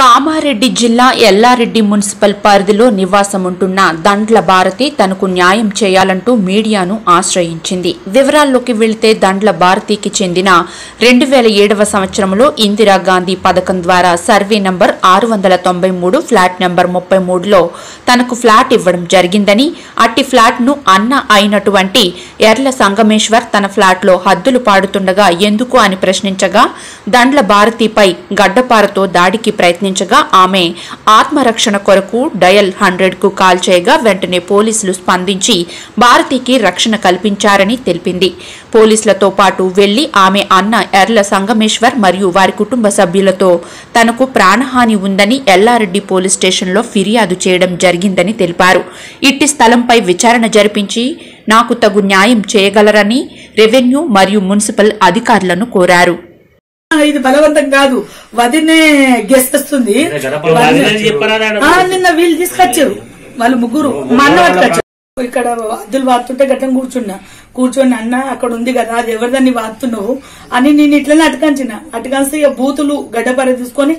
కామారెడ్డి జిల్లా ఎల్లారెడ్డి మున్సిపల్ పరిధిలో నివాసముంటున్న దండ్ల భారతి తనకు న్యాయం చేయాలంటూ మీడియాను ఆశ్రయించింది వివరాల్లోకి వెళితే దండ్ల భారతికి చెందిన రెండు వేల ఏడవ సంవత్సరంలో ఇందిరాగాంధీ పథకం ద్వారా సర్వే నంబర్ ఆరు వందల తొంభై మూడు ఫ్లాట్ నంబర్ ముప్పై మూడులో తనకు ఫ్లాట్ ఇవ్వడం జరిగిందని అట్టి ఫ్లాట్ను అన్న అయినటువంటి ఎర్ల సంగమేశ్వర్ తన ఫ్లాట్లో హద్దులు పాడుతుండగా ఎందుకు అని ప్రశ్నించగా దండ్ల భారతిపై గడ్డపారతో దాడికి ప్రయత్నించగా ఆమె ఆత్మరక్షణ కొరకు డయల్ హండ్రెడ్ కు కాల్ చేయగా వెంటనే పోలీసులు స్పందించి భారతికి రక్షణ కల్పించారని తెలిపింది పోలీసులతో పాటు వెళ్లి ఆమె అన్న ఎర్ల సంగమేశ్వర్ మరియు వారి కుటుంబ సభ్యులతో తనకు ప్రాణహాని ఉందని ఎల్లారెడ్డి పోలీస్ స్టేషన్లో ఫిర్యాదు చేయడం జరిగిందని తెలిపారు ఇట్టి స్థలంపై విచారణ జరిపించి నాకు తగు న్యాయం చేయగలరని రెవెన్యూ మరియు మున్సిపల్ అధికారులను కోరారు ఇది బలవంతం కాదు వదినే గెస్ట్ వస్తుంది గడప వదినని చెప్పరా ఆ, నిన్న వీళ్ళు తీసుకొచ్చారు వాళ్ళు ముగ్గురు మా అన్న పట్టుకొచ్చారు ఇక్కడ అద్దులు వాడుతుంటే గట్టం కూర్చున్నా కూర్చొని అన్న అక్కడ ఉంది కదా అది ఎవరిదాన్ని వాడుతున్నావు అని నేను ఇట్లనే అటకాంచిన అటకాంచి ఇక బూతులు గడ్డపర తీసుకొని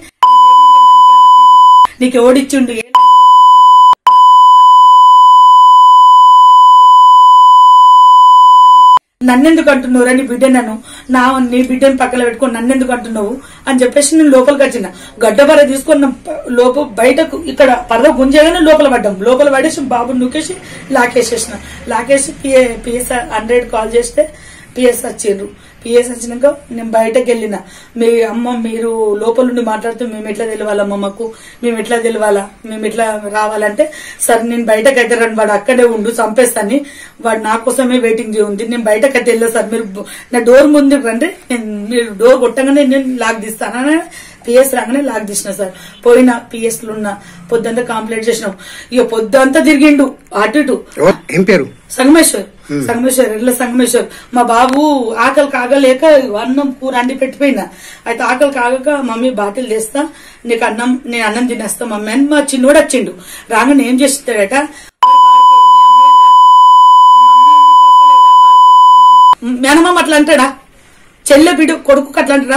నీకు ఎవడిచ్చిండు నన్నెందుకు అంటున్నావు నీ బిడ్డ నన్ను నా నీ బిడ్డని పక్కన పెట్టుకొని నన్నెందుకు అంటున్నావు అని చెప్పేసి నేను లోపలికి వచ్చిన గడ్డపర తీసుకున్న లోపల బయటకు ఇక్కడ పరద గుంజగానే లోపల పడ్డాం లోపల పడేసి బాబు నూకేసి లాకేసేసిన లాకేసి పిఏ పిఎస్ హండ్రెడ్ కాల్ చేస్తే పిఎస్ వచ్చిండ్రు పిఎస్ వచ్చినాక నేను బయటకు వెళ్ళిన మీ అమ్మ మీరు లోపల నుండి మాట్లాడుతూ మేము ఎట్లా తెలియాలమ్మ మాకు మేము ఎట్లా తెలియాలా మేము ఎట్లా రావాలంటే సరే నేను బయటకు అయితే రండి వాడు అక్కడే ఉండు చంపేస్తాను వాడు నా కోసమే వెయిటింగ్ ఉంది నేను బయటకు అయితే వెళ్ళా సార్ మీరు బ- నా డోర్ ముందు రండి నేను మీరు డోర్ కొట్టగానే నేను లాక్ తీస్తాను పిఎస్ రాగానే లాక్ తీసిన సార్ పోయిన పిఎస్ లో ఉన్న పొద్దంతా కంప్లైంట్ చేసినాం ఇక పొద్దంతా తిరిగిండు అటు ఇటు ఎవరు? ఏం పేరు సంగమేశ్వర్ సంగమేశ్వర్ ఎర్ల సంగమేశ్వర్ మా బాబు ఆకలి కాగలేక అన్నం కూర అండి పెట్టిపోయినా అయితే ఆకలి కాగక మమ్మీ బాటిల్ తెస్తా నీకు అన్నం నేను అన్నం తినేస్తా మమ్మీ అని మా చిన్నోడు వచ్చిండు రాగానే ఏం చేస్తాడట మేనమామ అట్లా అంటాడా చెల్లె బిడు కొడుకు అట్లా అంటాడా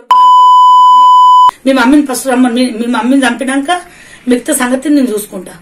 మీ మమ్మీని ఫస్ట్ రమ్మని మీ- మీ మమ్మీని చంపినాక మిగతా సంగతి నేను చూసుకుంటా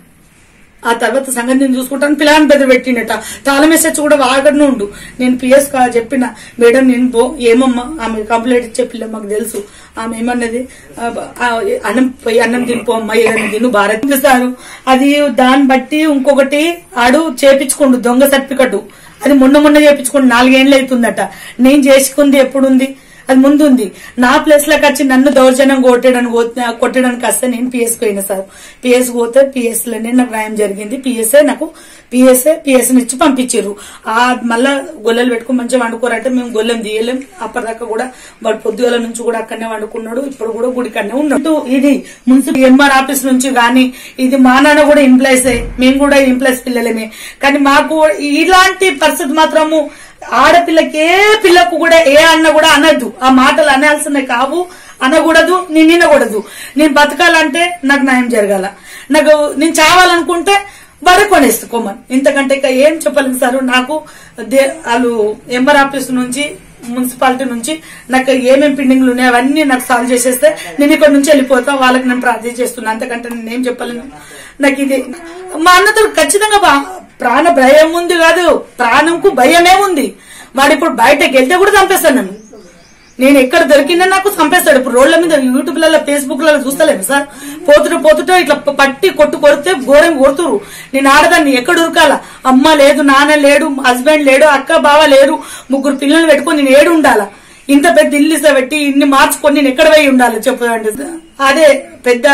ఆ తర్వాత సంగతి నేను చూసుకుంటాను పిల్లని బెదిరి పెట్టిండట తాళం వేసొచ్చి కూడా వాగడనే ఉండు నేను పిఎస్ కా చెప్పిన మేడం నేను పో ఏమమ్మా ఆమె కంప్లైంట్ ఇచ్చే పిల్ల మాకు తెలుసు ఆమె ఏమన్నది ఆ, ఆ, అన్నం పోయి అన్నం తినిపో అమ్మా ఏదైనా తిను భారత్ ఇస్తాను అది దాన్ని బట్టి ఇంకొకటి ఆడు చేపించుకోండు దొంగ సర్టిఫికెట్ అది మొన్న మొన్న చేపించుకోండి నాలుగేండ్లు అవుతుందట నేను చేసుకుంది ఎప్పుడుంది అది ముందు ఉంది నా ప్లేస్ లోకి వచ్చి నన్ను దౌర్జన్యం కొట్టడానికి పోతే- కొట్టడానికి వస్తే నేను పిఎస్ పోయినా సార్ పిఎస్ పోతే పిఎస్ లోనే నాకు న్యాయం జరిగింది పిఎస్ఏ నాకు పిఎస్ఏ పిఎస్ ఇచ్చి పంపించారు ఆ మళ్ళా గొల్లలు పెట్టుకుని మంచిగా వండుకోరంటే మేము గొల్లెం తీయలేం అప్పటిదాకా కూడా వాడు పొద్దుగల నుంచి కూడా అక్కడనే వండుకున్నాడు ఇప్పుడు కూడా గుడికనే ఉన్నాడు ఇది మున్సిపల్ ఎంఆర్ ఆఫీస్ నుంచి గాని ఇది మా నాన్న కూడా ఎంప్లాయీసే మేము కూడా ఎంప్లాయీస్ పిల్లలమే కానీ మాకు ఇలాంటి పరిస్థితి మాత్రము ఆడపిల్లకి ఏ పిల్లకు కూడా ఏ అన్న కూడా అనద్దు ఆ మాటలు అనాల్సినవి కావు అనకూడదు నేను వినకూడదు నేను బతకాలంటే నాకు న్యాయం జరగాల నాకు నేను చావాలనుకుంటే వాడే కొనేసుకోమని ఇంతకంటే ఇక ఏం చెప్పలేను సార్ నాకు దే- వాళ్ళు ఎంఆర్ ఆఫీస్ నుంచి మున్సిపాలిటీ నుంచి నాకు ఏమేం పిండింగ్లు ఉన్నాయో అవన్నీ నాకు సాల్వ్ చేసేస్తే నేను ఇక్కడ నుంచి వెళ్ళిపోతా వాళ్ళకి నేను ప్రార్థన చేస్తున్నా అంతకంటే నేను ఏం చెప్పలేను నాకు ఇది మా అన్నతో ఖచ్చితంగా బా- ప్రాణ భయం ఉంది కాదు ప్రాణంకు భయమే ఉంది వాడు ఇప్పుడు బయటకు వెళ్తే కూడా చంపేస్తాను నన్ను నేను ఎక్కడ దొరికినా నాకు చంపేస్తాడు ఇప్పుడు రోడ్ల మీద యూట్యూబ్ లలో ఫేస్బుక్ లలో చూస్తలేము సార్ పోతుట పోతుట ఇట్లా పట్టి కొట్టు కొడితే ఘోరం కొడుతురు నేను ఆడదాన్ని ఎక్కడ ఉరకాల అమ్మ లేదు నాన్న లేడు హస్బెండ్ లేడు అక్క బావ లేరు ముగ్గురు పిల్లలు పెట్టుకొని నేను ఏడు ఉండాలా ఇంత పెద్ద ఇల్లు ఇస్తా పెట్టి ఇన్ని మార్చుకొని నేను ఎక్కడ పోయి ఉండాలి చెప్పండి అదే పెద్ద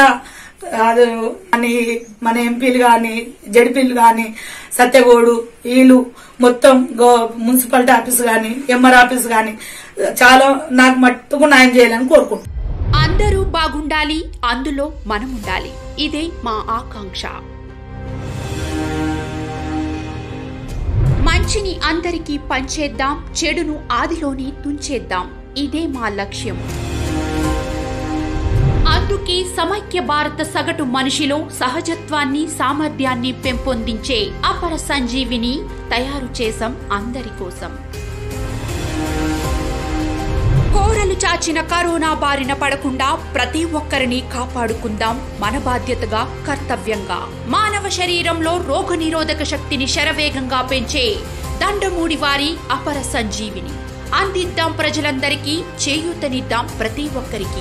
అది అని మన ఎంపీలు గాని జడ్పీలు గాని సత్యగోడు వీళ్ళు మొత్తం గో- మున్సిపాలిటీ ఆఫీస్ గాని ఎంఆర్ ఆఫీస్ గాని చాలా నాకు మట్టుకు న్యాయం చేయాలని కోరుకుంటున్నాను అందరూ బాగుండాలి అందులో మనం ఉండాలి ఇదే మా ఆకాంక్ష మంచిని అందరికీ పంచేద్దాం చెడును ఆదిలోనే తుంచేద్దాం ఇదే మా లక్ష్యం అందుకే సమైక్య భారత సగటు మనిషిలో సహజత్వాన్ని సామర్థ్యాన్ని పెంపొందించే అపర సంజీవిని తయారు చేసాం అందరి కోసం కోరల రెక్కలు చాచిన కరోనా బారిన పడకుండా ప్రతి ఒక్కరిని కాపాడుకుందాం మన బాధ్యతగా కర్తవ్యంగా మానవ శరీరంలో రోగనిరోధక శక్తిని శరవేగంగా పెంచే దండమూడి వారి అపర సంజీవిని అందిద్దాం ప్రజలందరికీ చేయూతనిద్దాం ప్రతి ఒక్కరికి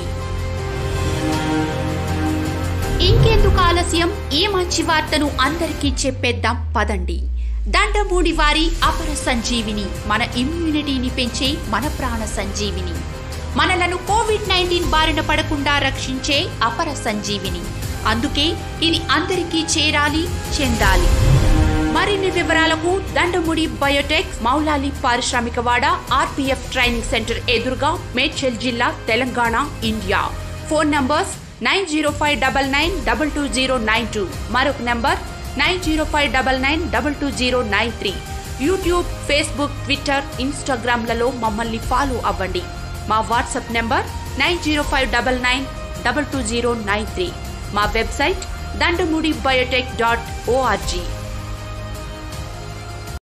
ఇంకెందుకు ఆలస్యం ఈ మంచి వార్తను అందరికీ చెప్పేద్దాం పదండి దండమూడి వారి అపర సంజీవిని మన ఇమ్యూనిటీని పెంచే మన ప్రాణ సంజీవిని మనలను కోవిడ్ నైన్టీన్ బారిన పడకుండా రక్షించే అపర సంజీవిని అందుకే ఇది అందరికీ చేరాలి చెందాలి మరిన్ని వివరాలకు దండముడి బయోటెక్ మౌలాలి పారిశ్రామికవాడ ఆర్పీఎఫ్ ట్రైనింగ్ సెంటర్ ఎదురుగా మేడ్చల్ జిల్లా Telangana India phone numbers nine zero five double nine double two zero nine two మరొక number nine zero five double nine double two zero nine three YouTube Facebook Twitter ఇన్స్టాగ్రామ్లలో మమ్మల్ని follow అవ్వండి మా WhatsApp number nine zero five double nine double two zero nine three మా website Dandamudi biotech dot ORG